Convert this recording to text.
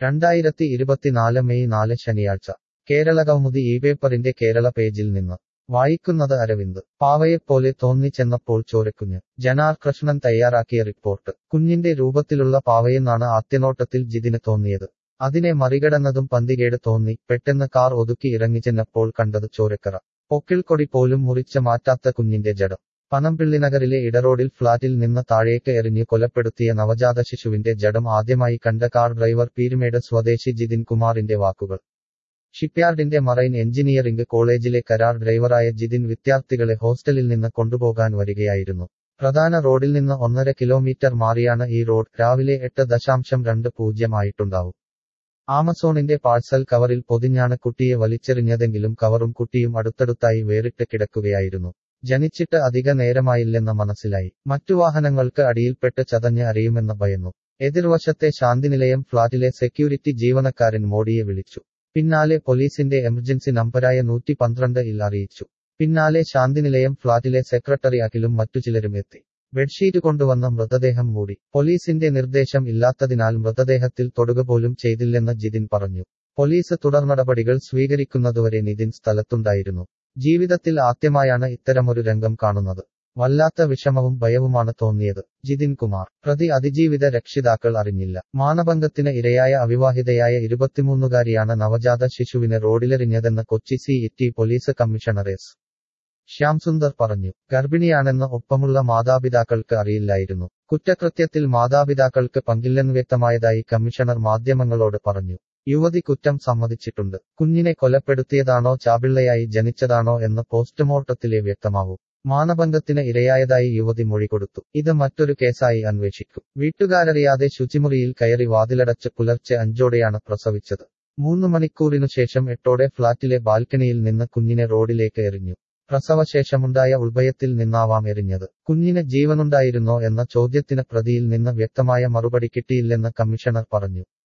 രണ്ടായിരത്തി ഇരുപത്തിനാല് മെയ് നാല് ശനിയാഴ്ച കേരള കൗമുദി ഈ പേപ്പറിന്റെ കേരള പേജിൽ നിന്ന് വായിക്കുന്നത് അരവിന്ദ് പാവയെപ്പോലെ തോന്നിച്ചെന്നപ്പോൾ ചോരക്കുഞ്ഞ് ജനാർ കൃഷ്ണൻ തയ്യാറാക്കിയ റിപ്പോർട്ട് കുഞ്ഞിന്റെ രൂപത്തിലുള്ള പാവയെന്നാണ് ആദ്യനോട്ടത്തിൽ ജിതിന് തോന്നിയത് അതിനെ മറികടന്നതും പന്തികേട് തോന്നി പെട്ടെന്ന് കാർ ഒതുക്കി ഇറങ്ങിച്ചെന്നപ്പോൾ കണ്ടത് ചോരക്കറ പൊക്കിൾക്കൊടി പോലും മുറിച്ച മാറ്റാത്ത കുഞ്ഞിന്റെ ജഡം പനമ്പിള്ളിനഗറിലെ ഇടറോഡിൽ ഫ്ളാറ്റിൽ നിന്ന് താഴേക്ക് എറിഞ്ഞ് കൊലപ്പെടുത്തിയ നവജാത ശിശുവിന്റെ ജഡം ആദ്യമായി കണ്ട കാർ ഡ്രൈവർ പീരുമേട് സ്വദേശി ജിതിൻ കുമാറിന്റെ വാക്കുകൾ ഷിപ്പ്യാർഡിന്റെ മറൈൻ എഞ്ചിനീയറിംഗ് കോളേജിലെ കരാർ ഡ്രൈവറായ ജിതിൻ വിദ്യാർത്ഥികളെ ഹോസ്റ്റലിൽ നിന്ന് കൊണ്ടുപോകാൻ വരികയായിരുന്നു പ്രധാന റോഡിൽ നിന്ന് ഒന്നര കിലോമീറ്റർ മാറിയാണ് ഈ റോഡ് രാവിലെ എട്ട് ദശാംശം രണ്ട് പൂജ്യം ആയിട്ടുണ്ടാവും ആമസോണിന്റെ പാഴ്സൽ കവറിൽ പൊതിഞ്ഞാണ് കുട്ടിയെ വലിച്ചെറിഞ്ഞതെങ്കിലും കവറും കുട്ടിയും അടുത്തടുത്തായി വേറിട്ട് കിടക്കുകയായിരുന്നു ജനിച്ചിട്ട് അധിക നേരമായില്ലെന്ന് മനസ്സിലായി മറ്റു വാഹനങ്ങൾക്ക് അടിയിൽപ്പെട്ട് ചതഞ്ഞ് അറിയുമെന്ന് ഭയന്നു എതിർവശത്തെ ശാന്തിനിലയം ഫ്ളാറ്റിലെ സെക്യൂരിറ്റി ജീവനക്കാരൻ മോഡിയെ വിളിച്ചു പിന്നാലെ പോലീസിന്റെ എമർജൻസി നമ്പരായ നൂറ്റി പന്ത്രണ്ട് ഇൽ അറിയിച്ചു പിന്നാലെ ശാന്തിനിലയം ഫ്ളാറ്റിലെ സെക്രട്ടറി അഖിലും മറ്റു ചിലരും എത്തി ബെഡ്ഷീറ്റ് കൊണ്ടുവന്ന മൃതദേഹം മൂടി പോലീസിന്റെ നിർദ്ദേശം ഇല്ലാത്തതിനാൽ മൃതദേഹത്തിൽ തൊടുക പോലും ചെയ്തില്ലെന്ന് ജിതിൻ പറഞ്ഞു പോലീസ് തുടർനടപടികൾ സ്വീകരിക്കുന്നതുവരെ നിതിൻ സ്ഥലത്തുണ്ടായിരുന്നു ജീവിതത്തിൽ ആദ്യമായാണ് ഇത്തരമൊരു രംഗം കാണുന്നത് വല്ലാത്ത വിഷമവും ഭയവുമാണ് തോന്നിയത് ജിതിൻ കുമാർ പ്രതി അതിജീവിത രക്ഷിതാക്കൾ അറിഞ്ഞില്ല മാനഭംഗത്തിന് ഇരയായ അവിവാഹിതയായ ഇരുപത്തിമൂന്നുകാരിയാണ് നവജാത ശിശുവിനെ റോഡിലെറിഞ്ഞതെന്ന് Kochi city police commissioner S Shyamsundar പറഞ്ഞു ഗർഭിണിയാണെന്ന് ഒപ്പമുള്ള മാതാപിതാക്കൾക്ക് അറിയില്ലായിരുന്നു കുറ്റകൃത്യത്തിൽ മാതാപിതാക്കൾക്ക് പങ്കില്ലെന്ന് വ്യക്തമായതായി കമ്മീഷണർ മാധ്യമങ്ങളോട് പറഞ്ഞു യുവതി കുറ്റം സമ്മതിച്ചിട്ടുണ്ട് കുഞ്ഞിനെ കൊലപ്പെടുത്തിയതാണോ ചാപിള്ളയായി ജനിച്ചതാണോ എന്ന് പോസ്റ്റ്മോർട്ടത്തിലെ വ്യക്തമാവൂ മാനഭംഗത്തിന് ഇരയായതായി യുവതി മൊഴി കൊടുത്തു ഇത് മറ്റൊരു കേസായി അന്വേഷിക്കും വീട്ടുകാരറിയാതെ ശുചിമുറിയിൽ കയറി വാതിലടച്ച് പുലർച്ചെ അഞ്ചോടെയാണ് പ്രസവിച്ചത് മൂന്ന് മണിക്കൂറിനു ശേഷം എട്ടോടെ ഫ്ളാറ്റിലെ ബാൽക്കണിയിൽ നിന്ന് കുഞ്ഞിനെ റോഡിലേക്ക് എറിഞ്ഞു പ്രസവശേഷമുണ്ടായ ഉൾഭയത്തിൽ നിന്നാവാം എറിഞ്ഞത് കുഞ്ഞിന് ജീവനുണ്ടായിരുന്നോ എന്ന ചോദ്യത്തിന് പ്രതിയിൽ നിന്ന് വ്യക്തമായ മറുപടി കിട്ടിയില്ലെന്ന് കമ്മീഷണർ പറഞ്ഞു